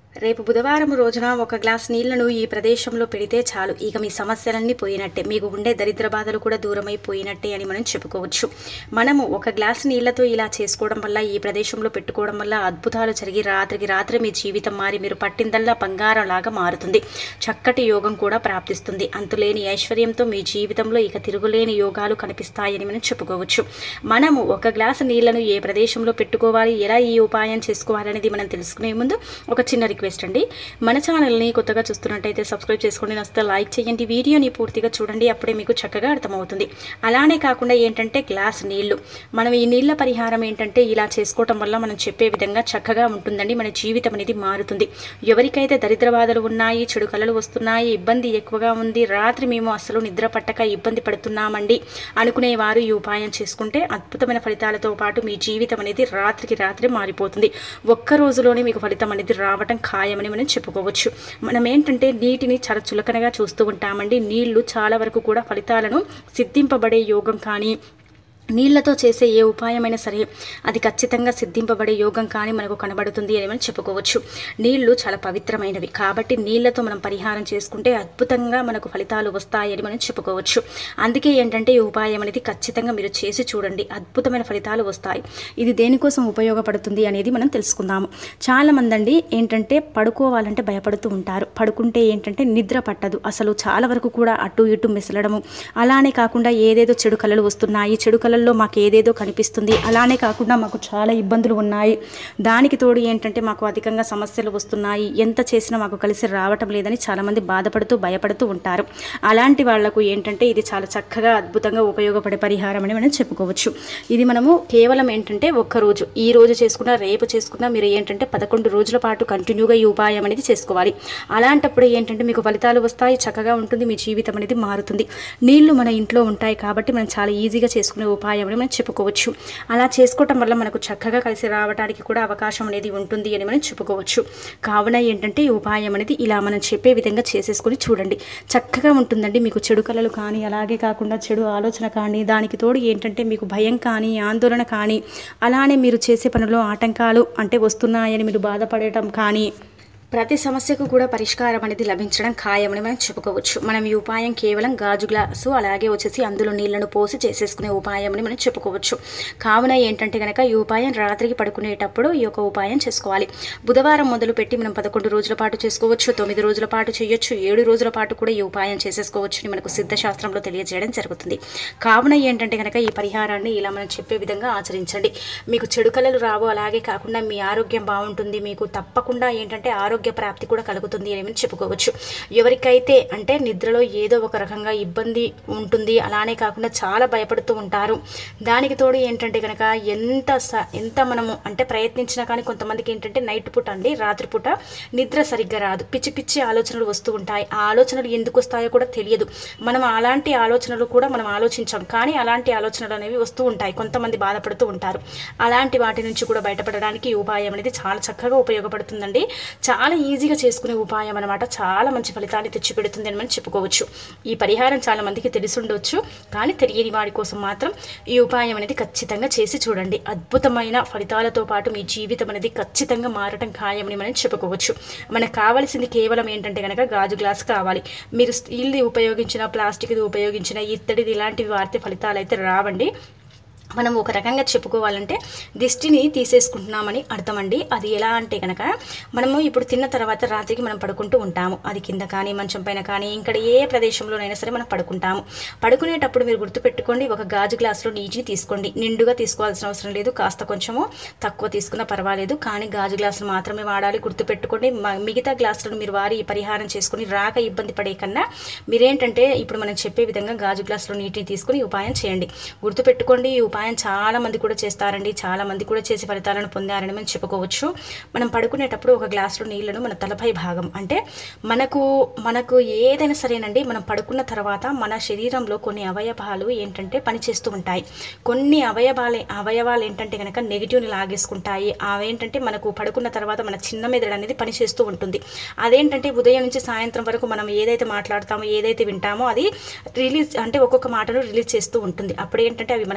రేపు బుధవారం రోజున ఒక గ్లాస్ నీళ్లను ఈ ప్రదేశంలో పెడితే చాలు ఇక మీ సమస్యలన్నీ పోయినట్టే మీకు ఉండే దరిద్ర బాధలు కూడా దూరమైపోయినట్టే అని మనం చెప్పుకోవచ్చు మనము ఒక గ్లాస్ నీళ్లతో ఇలా చేసుకోవడం వల్ల ఈ ప్రదేశంలో పెట్టుకోవడం వల్ల అద్భుతాలు జరిగి రాత్రికి రాత్రి మీ జీవితం మారి మీరు పట్టిందల్లా బంగారం లాగా మారుతుంది చక్కటి యోగం కూడా ప్రాప్తిస్తుంది అంతులేని ఐశ్వర్యంతో మీ జీవితంలో ఇక తిరుగులేని యోగాలు కనిపిస్తాయని మనం చెప్పుకోవచ్చు మనము ఒక గ్లాసు నీళ్లను ఏ ప్రదేశంలో పెట్టుకోవాలి ఎలా ఈ ఉపాయం చేసుకోవాలనేది మనం తెలుసుకునే ముందు ఒక చిన్న రిక్వెస్ట్ అండి మన ఛానల్ని కొత్తగా చూస్తున్నట్టయితే సబ్స్క్రైబ్ చేసుకోండి నచ్చితే లైక్ చేయండి వీడియోని పూర్తిగా చూడండి అప్పుడే మీకు చక్కగా అర్థమవుతుంది అలానే కాకుండా ఏంటంటే గ్లాస్ నీళ్లు మనం ఈ నీళ్ళ పరిహారం ఏంటంటే ఇలా చేసుకోవటం వల్ల మనం చెప్పే విధంగా చక్కగా ఉంటుందండి మన జీవితం అనేది మారుతుంది ఎవరికైతే దరిద్ర బాధలు ఉన్నాయి చెడు కళలు వస్తున్నాయి ఇబ్బంది ఎక్కువగా ఉంది రాత్రి మేము అసలు నిద్ర పట్టక ఇబ్బంది పడుతున్నామండి అనుకునేవారు ఈ ఉపాయం చేసుకుంటే అద్భుతమైన ఫలితాలతో పాటు మీ జీవితం అనేది రాత్రికి రాత్రి మారిపోతుంది ఒక్క రోజులోనే మీకు ఫలితం అనేది రావటం ఖాయమని మనం చెప్పుకోవచ్చు మనం ఏంటంటే నీటిని చాలా చులకనగా చూస్తూ ఉంటామండి నీళ్లు చాలా వరకు కూడా ఫలితాలను సిద్ధింపబడే యోగం కానీ నీళ్లతో చేసే ఏ ఉపాయమైనా సరే అది ఖచ్చితంగా సిద్ధింపబడే యోగం కానీ మనకు కనబడుతుంది అని మనం చెప్పుకోవచ్చు నీళ్లు చాలా పవిత్రమైనవి కాబట్టి నీళ్లతో మనం పరిహారం చేసుకుంటే అద్భుతంగా మనకు ఫలితాలు వస్తాయని మనం చెప్పుకోవచ్చు అందుకే ఏంటంటే ఈ ఉపాయం అనేది ఖచ్చితంగా మీరు చేసి చూడండి అద్భుతమైన ఫలితాలు వస్తాయి ఇది దేనికోసం ఉపయోగపడుతుంది అనేది మనం తెలుసుకుందాము చాలా మంది అండి ఏంటంటే పడుకోవాలంటే భయపడుతూ ఉంటారు పడుకుంటే ఏంటంటే నిద్ర పట్టదు అసలు చాలా వరకు కూడా అటు ఇటు మెసలడము అలానే కాకుండా ఏదేదో చెడు కళలు వస్తున్నాయి చెడు కళల్లో మాకు ఏదేదో కనిపిస్తుంది అలానే కాకుండా మాకు చాలా ఇబ్బందులు ఉన్నాయి దానికి తోడు ఏంటంటే మాకు అధికంగా సమస్యలు వస్తున్నాయి ఎంత చేసినా మాకు కలిసి రావటం లేదని చాలామంది బాధపడుతూ భయపడుతూ ఉంటారు అలాంటి వాళ్లకు ఏంటంటే ఇది చాలా చక్కగా అద్భుతంగా ఉపయోగపడే పరిహారం అని మనం చెప్పుకోవచ్చు ఇది మనము కేవలం ఏంటంటే ఒక్క రోజు ఈ రోజు చేసుకున్నా రేపు చేసుకున్నా మీరు ఏంటంటే పదకొండు రోజుల పాటు కంటిన్యూగా ఈ ఉపాయం అనేది చేసుకోవాలి అలాంటప్పుడు ఏంటంటే మీకు ఫలితాలు వస్తాయి చక్కగా ఉంటుంది మీ జీవితం అనేది మారుతుంది నీళ్లు మన ఇంట్లో ఉంటాయి కాబట్టి మనం చాలా ఈజీగా చేసుకునే ఉపాయం అని మనం చెప్పుకోవచ్చు అలా చేసుకోవటం వల్ల మనకు చక్కగా కలిసి రావడానికి కూడా అవకాశం అనేది ఉంటుంది అని మనం చెప్పుకోవచ్చు కావున ఏంటంటే ఈ ఉపాయం అనేది ఇలా మనం చెప్పే విధంగా చేసేసుకొని చూడండి చక్కగా ఉంటుందండి మీకు చెడు కళలు కానీ అలాగే కాకుండా చెడు ఆలోచన కానీ దానికి తోడు ఏంటంటే మీకు భయం కానీ ఆందోళన కానీ అలానే మీరు చేసే పనిలో ఆటంకాలు అంటే వస్తున్నాయని మీరు బాధపడటం కానీ ప్రతి సమస్యకు కూడా పరిష్కారం అనేది లభించడం ఖాయమని మనం చెప్పుకోవచ్చు మనం ఈ ఉపాయం కేవలం గాజు గ్లాసు అలాగే వచ్చేసి అందులో నీళ్లను పోసి చేసేసుకునే ఉపాయం అని మనం చెప్పుకోవచ్చు కావున ఏంటంటే కనుక ఈ ఉపాయం రాత్రికి పడుకునేటప్పుడు ఈ యొక్క ఉపాయం చేసుకోవాలి బుధవారం మొదలు పెట్టి మనం పదకొండు రోజుల పాటు చేసుకోవచ్చు తొమ్మిది రోజుల పాటు చేయొచ్చు ఏడు రోజుల పాటు కూడా ఈ ఉపాయం చేసేసుకోవచ్చు అని మనకు సిద్ధశాస్త్రంలో తెలియజేయడం జరుగుతుంది కావున ఏంటంటే కనుక ఈ పరిహారాన్ని ఇలా మనం చెప్పే విధంగా ఆచరించండి మీకు చెడు కళలు రావు అలాగే కాకుండా మీ ఆరోగ్యం బాగుంటుంది మీకు తప్పకుండా ఏంటంటే ఆరోగ్య ప్రాప్తి కూడా కలుగుతుంది అని మనం చెప్పుకోవచ్చు ఎవరికైతే అంటే నిద్రలో ఏదో ఒక రకంగా ఇబ్బంది ఉంటుంది అలానే కాకుండా చాలా భయపడుతూ ఉంటారు దానికి తోడు ఏంటంటే కనుక ఎంత స ఎంత మనము అంటే ప్రయత్నించినా కానీ కొంతమందికి ఏంటంటే నైట్ పూట అండి రాత్రిపూట నిద్ర సరిగ్గా రాదు పిచ్చి పిచ్చి ఆలోచనలు వస్తూ ఉంటాయి ఆ ఆలోచనలు ఎందుకు వస్తాయో కూడా తెలియదు మనం అలాంటి ఆలోచనలు కూడా మనం ఆలోచించాం కానీ అలాంటి ఆలోచనలు అనేవి వస్తూ ఉంటాయి కొంతమంది బాధపడుతూ ఉంటారు అలాంటి వాటి నుంచి కూడా బయటపడడానికి ఈ ఉపాయం అనేది చాలా చక్కగా ఉపయోగపడుతుందండి చాలా ఈజీగా చేసుకునే ఉపాయం అనమాట చాలా మంచి ఫలితాన్ని తెచ్చిపెడుతుంది అని మనం చెప్పుకోవచ్చు ఈ పరిహారం చాలా మందికి తెలిసి ఉండొచ్చు కానీ తెలియని వారి కోసం మాత్రం ఈ ఉపాయం అనేది ఖచ్చితంగా చేసి చూడండి అద్భుతమైన ఫలితాలతో పాటు మీ జీవితం అనేది ఖచ్చితంగా మారటం ఖాయమని మనం చెప్పుకోవచ్చు మనకు కావాల్సింది కేవలం ఏంటంటే కనుక గాజు గ్లాస్ కావాలి మీరు స్టీల్ది ఉపయోగించిన ప్లాస్టిక్ది ఉపయోగించిన ఇత్తడిది ఇలాంటివి వాడితే ఫలితాలు అయితే రావండి మనం ఒక రకంగా చెప్పుకోవాలంటే దిష్టిని తీసేసుకుంటున్నామని అర్థమండి అది ఎలా అంటే కనుక మనము ఇప్పుడు తిన్న తర్వాత రాత్రికి మనం పడుకుంటూ ఉంటాము అది కింద కానీ మంచం పైన కానీ ఇక్కడ ఏ ప్రదేశంలోనైనా సరే మనం పడుకుంటాము పడుకునేటప్పుడు మీరు గుర్తుపెట్టుకోండి ఒక గాజు గ్లాసులో నీటిని తీసుకోండి నిండుగా తీసుకోవాల్సిన అవసరం లేదు కాస్త కొంచెము తక్కువ తీసుకున్నా పర్వాలేదు కానీ గాజు గ్లాసులు మాత్రమే వాడాలి గుర్తుపెట్టుకోండి మ- మిగతా గ్లాసులను మీరు వారి పరిహారం చేసుకుని రాక ఇబ్బంది పడే కన్నా మీరేంటంటే ఇప్పుడు మనం చెప్పే విధంగా గాజు గ్లాసులో నీటిని తీసుకుని ఈ ఉపాయం చేయండి గుర్తుపెట్టుకోండి ఈ ఉపాయం చాలా మంది కూడా చేస్తారండి చాలా మంది కూడా చేసి ఫలితాలను పొందారని మనం చెప్పుకోవచ్చు మనం పడుకునేటప్పుడు ఒక గ్లాసులో నీళ్లను మన తలపై భాగం అంటే మనకు మనకు ఏదైనా సరేనండి మనం పడుకున్న తర్వాత మన శరీరంలో కొన్ని అవయవాలు ఏంటంటే పనిచేస్తూ ఉంటాయి కొన్ని అవయవాలే అవయవాలు ఏంటంటే కనుక నెగిటివ్ని లాగేసుకుంటాయి అవేంటంటే మనకు పడుకున్న తర్వాత మన చిన్న మెదడు అనేది పనిచేస్తూ ఉంటుంది అదేంటంటే ఉదయం నుంచి సాయంత్రం వరకు మనం ఏదైతే మాట్లాడతామో ఏదైతే వింటామో అది రిలీజ్ అంటే ఒక్కొక్క మాటను రిలీజ్ చేస్తూ ఉంటుంది అప్పుడు ఏంటంటే అవి మన కళల్లాగా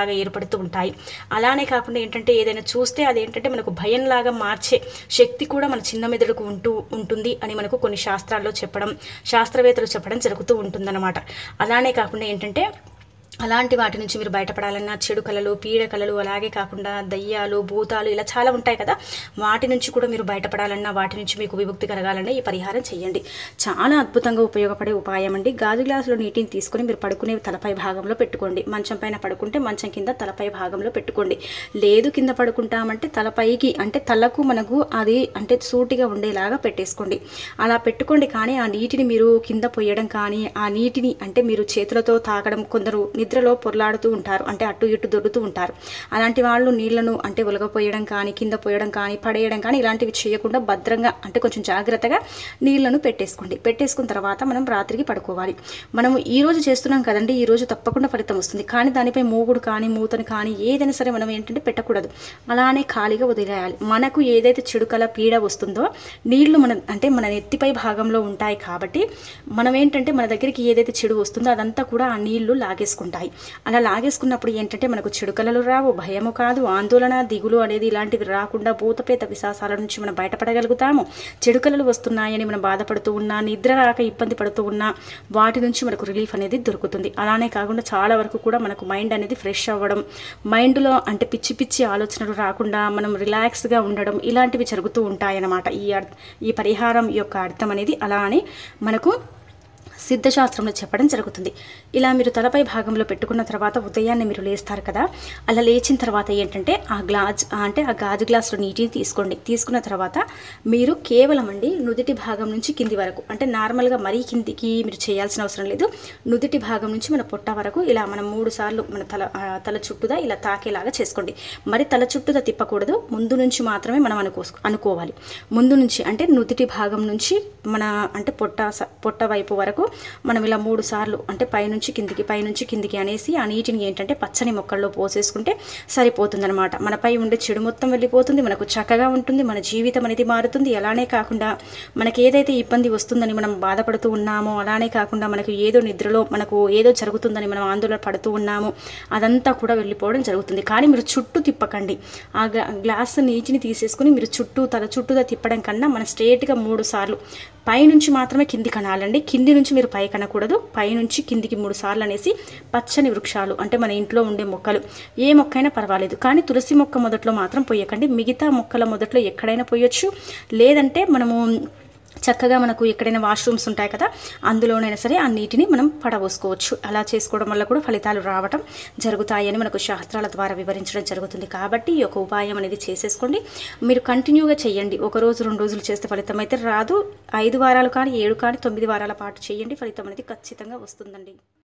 లాగా ఏర్పడుతూ ఉంటాయి అలానే కాకుండా ఏంటంటే ఏదైనా చూస్తే అదేంటంటే మనకు భయంలాగా మార్చే శక్తి కూడా మన చిన్న మెదడుకు ఉంటూ ఉంటుంది అని మనకు కొన్ని శాస్త్రాల్లో చెప్పడం శాస్త్రవేత్తలు చెప్పడం జరుగుతూ ఉంటుందన్నమాట అలానే కాకుండా ఏంటంటే అలాంటి వాటి నుంచి మీరు బయటపడాలన్నా చెడు కళలు పీడ కళలు అలాగే కాకుండా దయ్యాలు భూతాలు ఇలా చాలా ఉంటాయి కదా వాటి నుంచి కూడా మీరు బయటపడాలన్నా వాటి నుంచి మీకు విముక్తి కలగాలన్నా ఈ పరిహారం చేయండి చాలా అద్భుతంగా ఉపయోగపడే ఉపాయం అండి గాజు గ్లాసులో నీటిని తీసుకొని మీరు పడుకునే తలపై భాగంలో పెట్టుకోండి మంచం పైన పడుకుంటే మంచం కింద తలపై భాగంలో పెట్టుకోండి లేదు కింద పడుకుంటామంటే తలపైకి అంటే తలకు మనకు అది అంటే సూటిగా ఉండేలాగా పెట్టేసుకోండి అలా పెట్టుకోండి కానీ ఆ నీటిని మీరు కింద పొయ్యడం కానీ ఆ నీటిని అంటే మీరు చేతులతో తాగడం కొందరు నిద్రలో పొరలాడుతూ ఉంటారు అంటే అటు ఇటు దొరుకుతూ ఉంటారు అలాంటి వాళ్ళు నీళ్లను అంటే ఒలగపోయడం కానీ కింద పోయడం కానీ పడేయడం కానీ ఇలాంటివి చేయకుండా భద్రంగా అంటే కొంచెం జాగ్రత్తగా నీళ్లను పెట్టేసుకోండి పెట్టేసుకున్న తర్వాత మనం రాత్రికి పడుకోవాలి మనము ఈ రోజు చేస్తున్నాం కదండి ఈ రోజు తప్పకుండా ఫలితం వస్తుంది కానీ దానిపై మూగుడు కానీ మూతను కానీ ఏదైనా సరే మనం ఏంటంటే పెట్టకూడదు అలానే ఖాళీగా వదిలేయాలి మనకు ఏదైతే చెడుకల పీడ వస్తుందో నీళ్లు మన అంటే మన నెత్తిపై భాగంలో ఉంటాయి కాబట్టి మనం ఏంటంటే మన దగ్గరికి ఏదైతే చెడు వస్తుందో అదంతా కూడా ఆ నీళ్లు లాగేసుకుంటాయి అలా లాగేసుకున్నప్పుడు ఏంటంటే మనకు చెడు కళలు రావు భయము కాదు ఆందోళన దిగులు అనేది ఇలాంటివి రాకుండా భూతప్రేత విశాసాల నుంచి మనం బయటపడగలుగుతాము చెడు కళలు వస్తున్నాయని మనం బాధపడుతూ ఉన్నా నిద్ర రాక ఇబ్బంది పడుతూ ఉన్నా వాటి నుంచి మనకు రిలీఫ్ అనేది దొరుకుతుంది అలానే కాకుండా చాలా వరకు కూడా మనకు మైండ్ అనేది ఫ్రెష్ అవ్వడం మైండ్లో అంటే పిచ్చి పిచ్చి ఆలోచనలు రాకుండా మనం రిలాక్స్గా ఉండడం ఇలాంటివి జరుగుతూ ఉంటాయన్నమాట ఈ అర్థ ఈ పరిహారం యొక్క అర్థం అనేది అలా అని మనకు సిద్ధశాస్త్రంలో చెప్పడం జరుగుతుంది ఇలా మీరు తలపై భాగంలో పెట్టుకున్న తర్వాత ఉదయాన్నే మీరు లేస్తారు కదా అలా లేచిన తర్వాత ఏంటంటే ఆ గ్లాజ్ అంటే ఆ గాజు గ్లాసులో నీటిని తీసుకోండి తీసుకున్న తర్వాత మీరు కేవలం అండి నుదిటి భాగం నుంచి కింది వరకు అంటే నార్మల్గా మరీ కిందికి మీరు చేయాల్సిన అవసరం లేదు నుదిటి భాగం నుంచి మన పొట్ట వరకు ఇలా మనం మూడు సార్లు మన తల ఆ, తల చుట్టూదా ఇలా తాకేలాగా చేసుకోండి మరి తల చుట్టూదా తిప్పకూడదు ముందు నుంచి మాత్రమే మనం అనుకో అనుకోవాలి ముందు నుంచి అంటే నుదిటి భాగం నుంచి మన అంటే పొట్ట స- పొట్ట వైపు వరకు మనం ఇలా మూడు సార్లు అంటే పైనుంచి కిందికి పైనుంచి కిందికి అనేసి ఆ నీటిని ఏంటంటే పచ్చని మొక్కల్లో పోసేసుకుంటే సరిపోతుందన్నమాట మనపై ఉండే చెడు మొత్తం వెళ్ళిపోతుంది మనకు చక్కగా ఉంటుంది మన జీవితం అనేది మారుతుంది అలానే కాకుండా మనకి ఏదైతే ఇబ్బంది వస్తుందని మనం బాధపడుతూ ఉన్నామో అలానే కాకుండా మనకు ఏదో నిద్రలో మనకు ఏదో జరుగుతుందని మనం ఆందోళన పడుతూ ఉన్నాము అదంతా కూడా వెళ్ళిపోవడం జరుగుతుంది కానీ మీరు చుట్టూ తిప్పకండి ఆ గ్లా గ్లాస్ నీటిని తీసేసుకుని మీరు చుట్టూ తల చుట్టూగా తిప్పడం కన్నా మన స్ట్రేట్గా మూడు సార్లు పైనుంచి మాత్రమే కింది కనాలండి కింది నుంచి మీరు పై కనకూడదు పైనుంచి కిందికి మూడు సార్లు అనేసి పచ్చని వృక్షాలు అంటే మన ఇంట్లో ఉండే మొక్కలు ఏ మొక్కైనా పర్వాలేదు కానీ తులసి మొక్క మొదట్లో మాత్రం పోయకండి మిగతా మొక్కల మొదట్లో ఎక్కడైనా పోయొచ్చు లేదంటే మనము చక్కగా మనకు ఎక్కడైనా వాష్రూమ్స్ ఉంటాయి కదా అందులోనైనా సరే ఆ నీటిని మనం పడబోసుకోవచ్చు అలా చేసుకోవడం వల్ల కూడా ఫలితాలు రావటం జరుగుతాయని మనకు శాస్త్రాల ద్వారా వివరించడం జరుగుతుంది కాబట్టి ఈ యొక్క ఉపాయం అనేది చేసేసుకోండి మీరు కంటిన్యూగా చేయండి ఒక రోజు రెండు రోజులు చేస్తే ఫలితం అయితే రాదు ఐదు వారాలు కానీ ఏడు కానీ తొమ్మిది వారాల పాటు చేయండి ఫలితం అనేది ఖచ్చితంగా వస్తుందండి